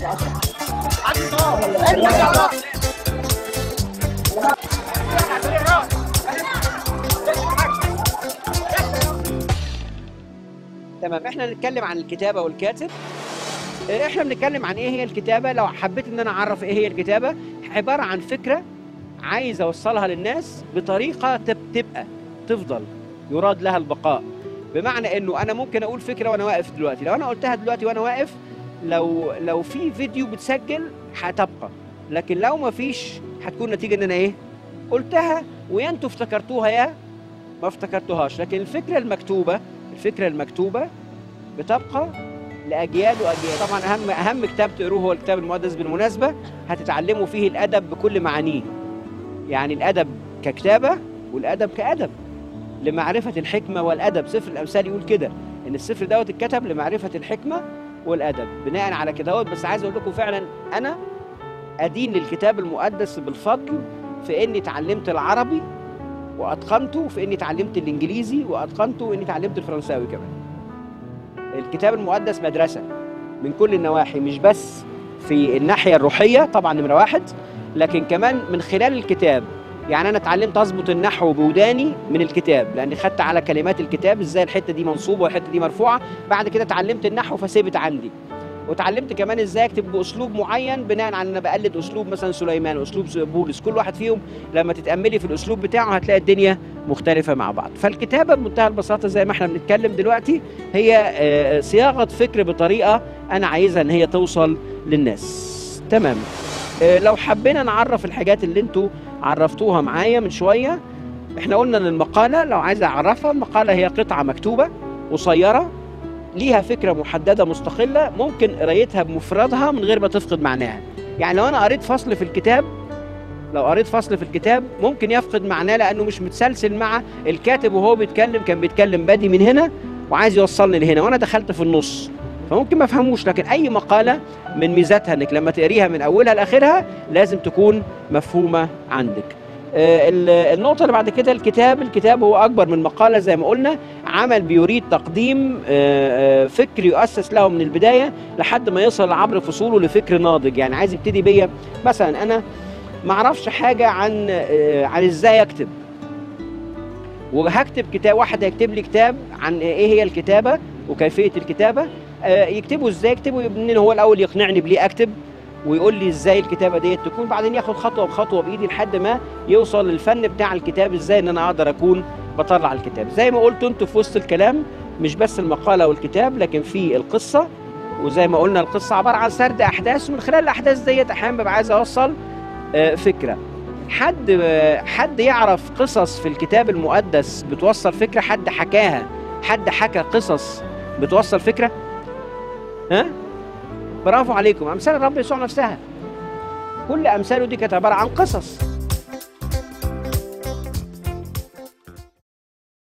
تمام احنا نتكلم عن الكتابه والكاتب اه، احنا بنتكلم عن ايه هي الكتابه لو حبيت ان انا اعرف ايه هي الكتابه عباره عن فكره عايز اوصلها للناس بطريقه تب- تبقى تفضل يراد لها البقاء بمعنى انه انا ممكن اقول فكره وانا واقف دلوقتي لو انا قلتها دلوقتي وانا واقف لو لو في فيديو بتسجل هتبقى لكن لو ما فيش هتكون نتيجه ان انا ايه قلتها ويا انتوا افتكرتوها يا ما افتكرتوهاش لكن الفكره المكتوبه الفكره المكتوبه بتبقى لاجيال واجيال طبعا اهم اهم كتاب تقروه هو الكتاب المقدس بالمناسبه هتتعلموا فيه الادب بكل معانيه يعني الادب ككتابه والادب كادب لمعرفه الحكمه والادب سفر الامثال يقول كده ان السفر دوت اتكتب لمعرفه الحكمه والادب بناء على كده دوت بس عايز اقول لكم فعلا انا ادين للكتاب المقدس بالفضل في اني اتعلمت العربي واتقنته وفي اني اتعلمت الانجليزي واتقنته واني اتعلمت الفرنساوي كمان الكتاب المقدس مدرسه من كل النواحي مش بس في الناحيه الروحيه طبعا نمره واحد لكن كمان من خلال الكتاب يعني انا اتعلمت اظبط النحو بوداني من الكتاب لاني خدت على كلمات الكتاب ازاي الحته دي منصوبه والحته دي مرفوعه بعد كده اتعلمت النحو فثبت عندي وتعلمت كمان ازاي اكتب باسلوب معين بناء على ان انا بقلد اسلوب مثلا سليمان واسلوب بولس كل واحد فيهم لما تتاملي في الاسلوب بتاعه هتلاقي الدنيا مختلفه مع بعض فالكتابه بمنتهى البساطه زي ما احنا بنتكلم دلوقتي هي آه، صياغه فكر بطريقه انا عايزها ان هي توصل للناس تمام آه، لو حبينا نعرف الحاجات اللي انتوا عرفتوها معايا من شويه احنا قلنا ان المقاله لو عايز اعرفها المقاله هي قطعه مكتوبه قصيره ليها فكره محدده مستقله ممكن قرايتها بمفردها من غير ما تفقد معناها يعني لو انا قريت فصل في الكتاب لو قريت فصل في الكتاب ممكن يفقد معناه لانه مش متسلسل مع الكاتب وهو بيتكلم كان بيتكلم بادي من هنا وعايز يوصلني لهنا وانا دخلت في النص فممكن ما افهموش لكن اي مقاله من ميزاتها انك لما تقريها من اولها لاخرها لازم تكون مفهومه عندك آه، ال- النقطة اللي بعد كده الكتاب الكتاب هو أكبر من مقالة زي ما قلنا عمل بيريد تقديم آه، آه، فكر يؤسس له من البداية لحد ما يصل عبر فصوله لفكر ناضج يعني عايز يبتدي بيا مثلا أنا ما اعرفش حاجة عن آه، عن ازاي اكتب وهكتب كتاب واحد هيكتب لي كتاب عن ايه هي الكتابة وكيفية الكتابة آه، يكتبه ازاي يكتبه ان هو الاول يقنعني بليه اكتب ويقول لي ازاي الكتابه ديت تكون بعدين ياخد خطوه بخطوه بايدي لحد ما يوصل للفن بتاع الكتاب ازاي ان انا اقدر اكون بطلع الكتاب زي ما قلت انتوا في وسط الكلام مش بس المقاله والكتاب لكن في القصه وزي ما قلنا القصه عباره عن سرد احداث ومن خلال الاحداث ديت احيانا ببقى عايز اوصل آه، فكره حد آه، حد يعرف قصص في الكتاب المقدس بتوصل فكره حد حكاها حد حكى قصص بتوصل فكره ها برافو عليكم امثال الرب يسوع نفسها كل امثاله دي كانت عباره عن قصص